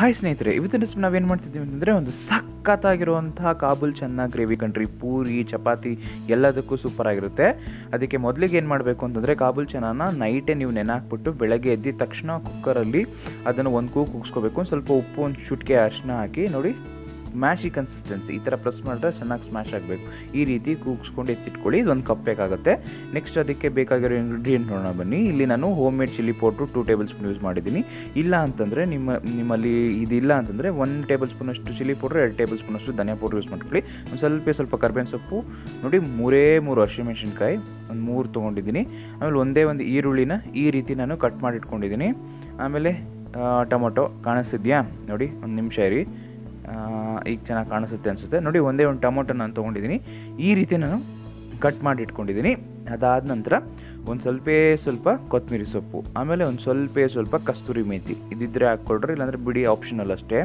hi ಸ್ನೇಹಿತರೆ ಇವತ್ತಿನ recipe ನಾವೇನು ಮಾಡ್ತಿದ್ದೀವಿ ಅಂತಂದರೆ ಒಂದು ಸಖತ್ತಾಗಿರುವಂತಹ ಕಾಬೂಲ್ ಚೆನ್ನ ಗ್ರೇವಿ ಕಂಟ್ರಿ ಪೂರಿ ಚಪಾತಿ ಎಲ್ಲದಕ್ಕೂ ಸೂಪರ್ ಆಗಿರುತ್ತೆ ಅದಕ್ಕೆ ಮೊದಲಿಗೆ ಏನು ಮಾಡಬೇಕು ಅಂತಂದರೆ ಕಾಬೂಲ್ ಚೆನ್ನ ನೈಟೇ ನೀವು ನೆನೆ ಹಾಕ್ಬಿಟ್ಟು ಬೆಳಗ್ಗೆ ಎದ್ದಿದ ತಕ್ಷಣ ಕುಕ್ಕರಲ್ಲಿ ಅದನ್ನು ಒಂದು ಕೂಗು ಕುಗ್ಸ್ಕೋಬೇಕು ಒಂದು ಸ್ವಲ್ಪ ಉಪ್ಪು ಒಂದು ಚುಟ್ಕೆ ಅರಿಶಿನ ಹಾಕಿ ನೋಡಿ ಮ್ಯಾಶಿ ಕನ್ಸಿಸ್ಟೆನ್ಸಿ ಈ ಥರ ಪ್ರೆಸ್ ಮಾಡಿದ್ರೆ ಚೆನ್ನಾಗಿ ಸ್ಮ್ಯಾಶ್ ಆಗಬೇಕು ಈ ರೀತಿ ಕೂಗಿಸ್ಕೊಂಡು ಎತ್ತಿಟ್ಕೊಳ್ಳಿ ಇದೊಂದು ಕಪ್ ಬೇಕಾಗುತ್ತೆ ನೆಕ್ಸ್ಟ್ ಅದಕ್ಕೆ ಬೇಕಾಗಿರೋ ಇಂಗ್ರೀಡಿಯೆಂಟ್ ನೋಡೋಣ ಬನ್ನಿ ಇಲ್ಲಿ ನಾನು homemade chilli powder two tablespoon use ಮಾಡಿದ್ದೀನಿ ಇಲ್ಲ ಅಂತಂದರೆ ನಿಮ್ಮ ನಿಮ್ಮಲ್ಲಿ ಇದಿಲ್ಲ ಅಂತಂದರೆ ಒನ್ ಟೇಬಲ್ ಸ್ಪೂನಷ್ಟು ಚಿಲ್ಲಿ ಪೌಡ್ರ್ ಎರಡು ಟೇಬಲ್ ಸ್ಪೂನಷ್ಟು ಧನಿಯಾ ಪೌಡ್ರ್ ಯೂಸ್ ಮಾಡ್ಕೊಳ್ಳಿ ಒಂದು ಸ್ವಲ್ಪ ಸ್ವಲ್ಪ ಕರ್ಬೇವಿನ ಸೊಪ್ಪು ನೋಡಿ ಮೂರೇ ಮೂರು ಹಸಿಮೆಣಸಿನ್ಕಾಯಿ ಒಂದು ಮೂರು ತೊಗೊಂಡಿದ್ದೀನಿ ಆಮೇಲೆ ಒಂದೇ ಒಂದು ಈರುಳ್ಳಿನ ಈ ರೀತಿ ನಾನು ಕಟ್ ಮಾಡಿ ಇಟ್ಕೊಂಡಿದ್ದೀನಿ ಆಮೇಲೆ ಟೊಮೊಟೊ ಕಾಣಿಸ್ತಿದ್ಯಾ ನೋಡಿ ಒಂದು ನಿಮಿಷ ಇರಿ ಈಗ ಚೆನ್ನಾಗಿ ಕಾಣಿಸುತ್ತೆ ಅನಿಸುತ್ತೆ ನೋಡಿ ಒಂದೇ ಒಂದು ಟೊಮೊಟೊ ನಾನು ತೊಗೊಂಡಿದ್ದೀನಿ ಈ ರೀತಿ ನಾನು ಕಟ್ ಮಾಡಿ ಇಟ್ಕೊಂಡಿದ್ದೀನಿ ಅದಾದ ನಂತರ ಒಂದು ಸ್ವಲ್ಪ ಸ್ವಲ್ಪ ಕೊತ್ತಂಬರಿ ಸೊಪ್ಪು ಆಮೇಲೆ ಒಂದು ಸ್ವಲ್ಪ ಸ್ವಲ್ಪ ಕಸ್ತೂರಿ ಮೇಥಿ ಇದಿದ್ದರೆ ಹಾಕ್ಕೊಳ್ರಿ ಇಲ್ಲಾಂದರೆ ಬಿಡಿ ಆಪ್ಷನಲ್ ಅಷ್ಟೇ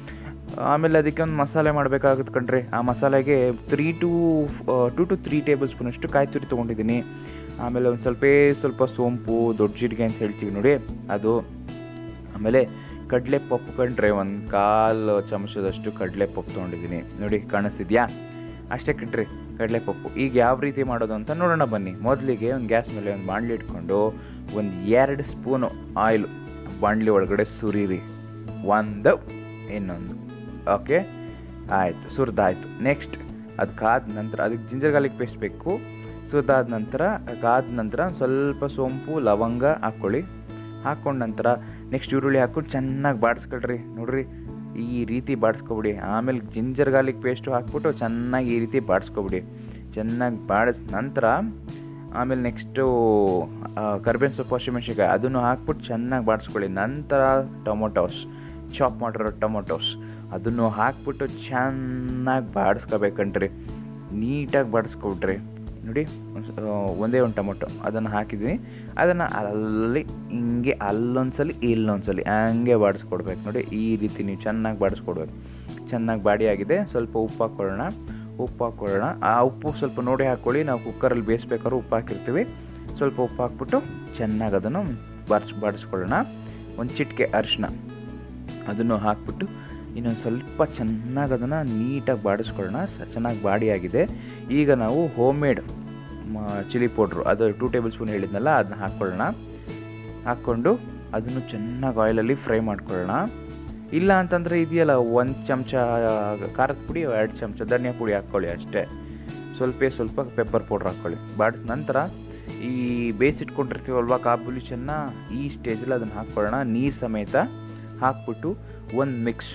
ಆಮೇಲೆ ಅದಕ್ಕೆ ಒಂದು ಮಸಾಲೆ ಮಾಡಬೇಕಾಗುತ್ತೆ ಕಣ್ರಿ ಆ ಮಸಾಲೆಗೆ three two two two three ಟೇಬಲ್ ಸ್ಪೂನಷ್ಟು ಕಾಯಿ ತುರಿ ತೊಗೊಂಡಿದ್ದೀನಿ ಆಮೇಲೆ ಒಂದು ಸ್ವಲ್ಪ ಸ್ವಲ್ಪ ಸೋಂಪು ದೊಡ್ಡ ಜೀರಿಗೆ ಅಂತ ಹೇಳ್ತೀವಿ ನೋಡಿ ಅದು ಆಮೇಲೆ ಕಡಲೆ ಪಪ್ಪು ಕಂಡ್ರೆ ಒಂದು ಕಾಲು ಚಮಚದಷ್ಟು ಕಡಲೆ ಪಪ್ಪು ತೊಗೊಂಡಿದ್ದೀನಿ ನೋಡಿ ಕಾಣಿಸ್ತಿದ್ಯಾ ಅಷ್ಟೇ ಕಣ್ರಿ ಕಡಲೆ ಪಪ್ಪು ಈಗ ಯಾವ ರೀತಿ ಮಾಡೋದು ಅಂತ ನೋಡೋಣ ಬನ್ನಿ ಮೊದಲಿಗೆ ಒಂದು ಗ್ಯಾಸ್ ಮೇಲೆ ಒಂದು ಬಾಣಲಿ ಇಟ್ಕೊಂಡು ಒಂದು ಎರಡು ಸ್ಪೂನು ಆಯಿಲ್ ಬಾಣಲಿ ಒಳಗಡೆ ಸುರೀರಿ ಒಂದು ಇನ್ನೊಂದು ಓಕೆ ಆಯಿತು ಸುರಿದಾಯ್ತು ನೆಕ್ಸ್ಟ್ ಅದು ಕಾದ ನಂತರ ಅದಕ್ಕೆ ಜಿಂಜರ್ ಗಾರ್ಲಿಕ್ ಪೇಸ್ಟ್ ಬೇಕು ಸುರಿದಾದ ನಂತರ ಕಾದ ನಂತರ ಸ್ವಲ್ಪ ಸೋಂಪು ಲವಂಗ ಹಾಕ್ಕೊಳ್ಳಿ ಹಾಕ್ಕೊಂಡ ನಂತರ ನೆಕ್ಸ್ಟ್ ಈರುಳ್ಳಿ ಹಾಕ್ಕೊಂಡು ಚೆನ್ನಾಗಿ ಬಾಡಿಸ್ಕೊಳ್ರಿ ನೋಡ್ರಿ ಈ ರೀತಿ ಬಾಡಿಸ್ಕೊಬಿಡಿ ಆಮೇಲೆ ಜಿಂಜರ್ ಗಾರ್ಲಿಕ್ ಪೇಸ್ಟು ಹಾಕ್ಬಿಟ್ಟು ಚೆನ್ನಾಗಿ ಈ ರೀತಿ ಬಾಡಿಸ್ಕೊಬಿಡಿ ಚೆನ್ನಾಗಿ ಬಾಡಿಸ್ ನಂತರ ಆಮೇಲೆ ನೆಕ್ಸ್ಟು ಕರ್ಬೇವಿನ ಸೊಪ್ಪು ಹಸಿಮೆಣ್ಸಿನ್ಕಾಯಿ ಅದನ್ನು ಹಾಕ್ಬಿಟ್ಟು ಚೆನ್ನಾಗಿ ಬಾಡಿಸ್ಕೊಳ್ಳಿ ನಂತರ ಟೊಮೊಟೊಸ್ ಚಾಪ್ ಮಾಡಿರೋ ಟೊಮೊಟೊಸ್ ಅದನ್ನು ಹಾಕ್ಬಿಟ್ಟು ಚೆನ್ನಾಗಿ ಬಾಡಿಸ್ಕೋಬೇಕಂಡ್ರಿ ನೀಟಾಗಿ ಬಾಡಿಸ್ಕೊಬಿಟ್ರಿ ನೋಡಿ ಒಂದೇ ಒಂದು ಟೊಮೊಟೊ ಅದನ್ನು ಹಾಕಿದ್ದೀನಿ ಅದನ್ನು ಅಲ್ಲಿ ಹಿಂಗೆ ಅಲ್ಲೊಂದ್ಸಲಿ ಇಲ್ಲೊಂದ್ಸಲಿ ಹಂಗೆ ಬಾಡಿಸ್ಕೊಡ್ಬೇಕು ನೋಡಿ ಈ ರೀತಿ ನೀವು ಚೆನ್ನಾಗಿ ಬಾಡಿಸ್ಕೊಡ್ಬೇಕು ಚೆನ್ನಾಗಿ ಬಾಡಿ ಆಗಿದೆ ಸ್ವಲ್ಪ ಉಪ್ಪು ಹಾಕ್ಕೊಳ್ಳೋಣ ಉಪ್ಪು ಹಾಕ್ಕೊಳ್ಳೋಣ ಆ ಉಪ್ಪು ಸ್ವಲ್ಪ ನೋಡಿ ಹಾಕ್ಕೊಳ್ಳಿ ನಾವು ಕುಕ್ಕರಲ್ಲಿ ಬೇಯಿಸ್ಬೇಕಾದ್ರೂ ಉಪ್ಪು ಹಾಕಿರ್ತೀವಿ ಸ್ವಲ್ಪ ಉಪ್ಪು ಹಾಕ್ಬಿಟ್ಟು ಚೆನ್ನಾಗಿ ಅದನ್ನು ಬಾಡಿಸ್ ಬಾಡಿಸ್ಕೊಳ್ಳೋಣ ಒಂದು ಚಿಟಿಕೆ ಅರಿಶಿನ ಅದನ್ನು ಹಾಕ್ಬಿಟ್ಟು ಇನ್ನೊಂದು ಸ್ವಲ್ಪ ಚೆನ್ನಾಗಿ ಅದನ್ನು ನೀಟಾಗಿ ಬಾಡಿಸ್ಕೊಳ್ಳೋಣ ಚೆನ್ನಾಗಿ ಬಾಡಿ ಆಗಿದೆ ಈಗ ನಾವು ಹೋಮ್ ಮೇಡ್ ಚಿಲ್ಲಿ ಪೌಡ್ರು ಅದು ಟೂ ಟೇಬಲ್ ಸ್ಪೂನ್ ಹೇಳಿದ್ನಲ್ಲ ಅದನ್ನ ಹಾಕ್ಕೊಳ್ಳೋಣ ಹಾಕ್ಕೊಂಡು ಅದನ್ನು ಚೆನ್ನಾಗಿ ಆಯಿಲಲ್ಲಿ ಫ್ರೈ ಮಾಡ್ಕೊಳ್ಳೋಣ ಇಲ್ಲ ಅಂತಂದರೆ ಇದೆಯಲ್ಲ ಒಂದು ಚಮಚ ಖಾರದ ಪುಡಿ ಎರಡು ಚಮಚ ಧನಿಯಾ ಪುಡಿ ಹಾಕ್ಕೊಳ್ಳಿ ಅಷ್ಟೇ ಸ್ವಲ್ಪ ಸ್ವಲ್ಪ ಪೆಪ್ಪರ್ ಪೌಡ್ರ್ ಹಾಕ್ಕೊಳ್ಳಿ ಬಾಡಿದ ನಂತರ ಈ ಬೇಯಿಸಿಟ್ಕೊಂಡಿರ್ತೀವಲ್ವ ಕಾಬೂಲಿ ಚೆನ್ನ ಈ ಸ್ಟೇಜಲ್ಲಿ ಅದನ್ನು ಹಾಕ್ಕೊಳ್ಳೋಣ ನೀರು ಸಮೇತ ಹಾಕ್ಬಿಟ್ಟು ಒಂದು ಮಿಕ್ಸ್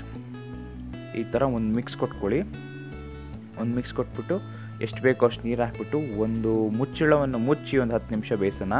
ಈ ಥರ ಒಂದು ಮಿಕ್ಸ್ ಕೊಟ್ಕೊಳ್ಳಿ ಒಂದು ಮಿಕ್ಸ್ ಕೊಟ್ಬಿಟ್ಟು ಎಷ್ಟು ಬೇಕೋ ಅಷ್ಟು ನೀರು ಹಾಕ್ಬಿಟ್ಟು ಒಂದು ಮುಚ್ಚಳವನ್ನು ಮುಚ್ಚಿ ಒಂದು ಹತ್ತು ನಿಮಿಷ ಬೇಯಿಸೋಣ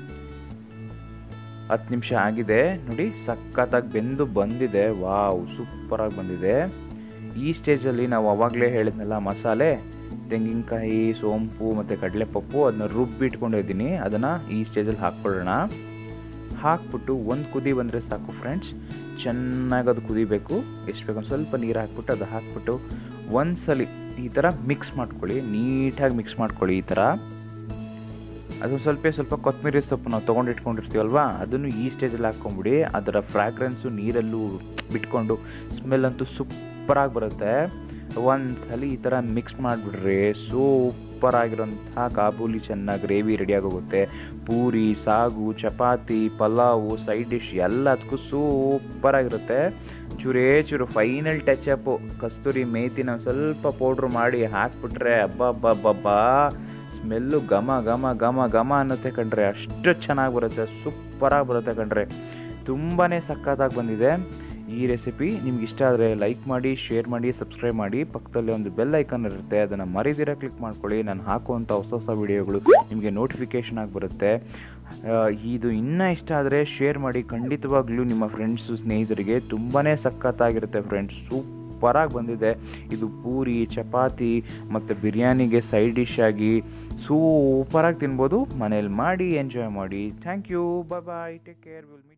ಹತ್ತು ನಿಮಿಷ ಆಗಿದೆ ನೋಡಿ ಸಖತ್ತಾಗಿ ಬೆಂದು ಬಂದಿದೆ ವಾವ್ ಸೂಪರಾಗಿ ಬಂದಿದೆ ಈ ಸ್ಟೇಜಲ್ಲಿ ನಾವು ಅವಾಗಲೇ ಹೇಳಿದ್ನಲ್ಲ ಮಸಾಲೆ ತೆಂಗಿನಕಾಯಿ ಸೋಂಪು ಮತ್ತು ಕಡಲೆಪಪ್ಪು ಅದನ್ನ ರುಬ್ಬಿಟ್ಕೊಂಡಿದ್ದೀನಿ ಅದನ್ನು ಈ ಸ್ಟೇಜಲ್ಲಿ ಹಾಕ್ಕೊಳ್ಳೋಣ ಹಾಕ್ಬಿಟ್ಟು ಒಂದು ಕುದಿ ಬಂದರೆ ಸಾಕು ಫ್ರೆಂಡ್ಸ್ ಚೆನ್ನಾಗಿ ಅದು ಕುದಿಬೇಕು ಎಷ್ಟು ಬೇಕು ಸ್ವಲ್ಪ ನೀರು ಹಾಕ್ಬಿಟ್ಟು ಅದು ಹಾಕ್ಬಿಟ್ಟು ಒಂದು ಸಲ ಈ ಥರ ಮಿಕ್ಸ್ ಮಾಡ್ಕೊಳ್ಳಿ ನೀಟಾಗಿ ಮಿಕ್ಸ್ ಮಾಡ್ಕೊಳ್ಳಿ ಈ ಥರ ಅದು ಸ್ವಲ್ಪ ಸ್ವಲ್ಪ ಕೊತ್ತಂಬರಿ ಸೊಪ್ಪು ನಾವು ತೊಗೊಂಡು ಇಟ್ಕೊಂಡಿರ್ತೀವಲ್ವ ಅದನ್ನು ಈ ಸ್ಟೇಜಲ್ಲಿ ಹಾಕ್ಕೊಂಬಿಡಿ ಅದರ ಫ್ರಾಗ್ರೆನ್ಸು ನೀರಲ್ಲೂ ಬಿಟ್ಕೊಂಡು ಸ್ಮೆಲ್ ಅಂತೂ ಸೂಪರಾಗಿ ಬರುತ್ತೆ ಒಂದು ಸಲ ಈ ಥರ ಮಿಕ್ಸ್ ಮಾಡಿಬಿಡ್ರಿ ಸೂಪರ್ ಆಗಿರೋಂಥ ಕಾಬೂಲಿ ಚೆನ್ನಾಗಿ ಗ್ರೇವಿ ರೆಡಿಯಾಗೋಗುತ್ತೆ ಪೂರಿ ಸಾಗು ಚಪಾತಿ ಪಲಾವು ಸೈಡ್ ಡಿಶ್ ಎಲ್ಲದಕ್ಕೂ ಸೂಪರಾಗಿರುತ್ತೆ ಚೂರೇ ಚೂರು ಫೈನಲ್ ಟಚಪ್ಪು ಕಸ್ತೂರಿ ಮೇಥಿನ ಸ್ವಲ್ಪ ಪೌಡ್ರ್ ಮಾಡಿ ಹಾಕ್ಬಿಟ್ರೆ ಅಬ್ಬಬ್ಬಬ್ಬಬ್ಬಾ ಸ್ಮೆಲ್ಲು ಘಮ ಘಮ ಘಮ ಘಮ ಅನ್ನತ್ತೆ ಕಣ್ರೆ ಅಷ್ಟು ಚೆನ್ನಾಗಿ ಬರುತ್ತೆ ಸೂಪರಾಗಿ ಬರುತ್ತೆ ಕಣ್ರೆ ತುಂಬಾ ಸಖತ್ತಾಗಿ ಬಂದಿದೆ ಈ ರೆಸಿಪಿ ನಿಮ್ಗೆ ಇಷ್ಟ ಆದರೆ ಲೈಕ್ ಮಾಡಿ ಶೇರ್ ಮಾಡಿ ಸಬ್ಸ್ಕ್ರೈಬ್ ಮಾಡಿ ಪಕ್ಕದಲ್ಲಿ ಒಂದು ಬೆಲ್ ಐಕನ್ ಇರುತ್ತೆ ಅದನ್ನು ಮರಿದಿರ ಕ್ಲಿಕ್ ಮಾಡ್ಕೊಳ್ಳಿ ನಾನು ಹಾಕುವಂಥ ಹೊಸ ಹೊಸ ವಿಡಿಯೋಗಳು ನಿಮಗೆ ನೋಟಿಫಿಕೇಷನ್ ಆಗಿ ಬರುತ್ತೆ ಇದು ಇನ್ನೂ ಇಷ್ಟ ಆದರೆ ಶೇರ್ ಮಾಡಿ ಖಂಡಿತವಾಗ್ಲೂ ನಿಮ್ಮ ಫ್ರೆಂಡ್ಸು ಸ್ನೇಹಿತರಿಗೆ ತುಂಬಾ ಸಖತ್ತಾಗಿರುತ್ತೆ ಫ್ರೆಂಡ್ಸ್ ಸೂಪರಾಗಿ ಬಂದಿದೆ ಇದು ಪೂರಿ ಚಪಾತಿ ಮತ್ತು ಬಿರಿಯಾನಿಗೆ ಸೈಡ್ ಡಿಶ್ ಆಗಿ ಸೂಪರಾಗಿ ತಿನ್ಬೋದು ಮನೇಲಿ ಮಾಡಿ ಎಂಜಾಯ್ ಮಾಡಿ thank you bye bye take care will meet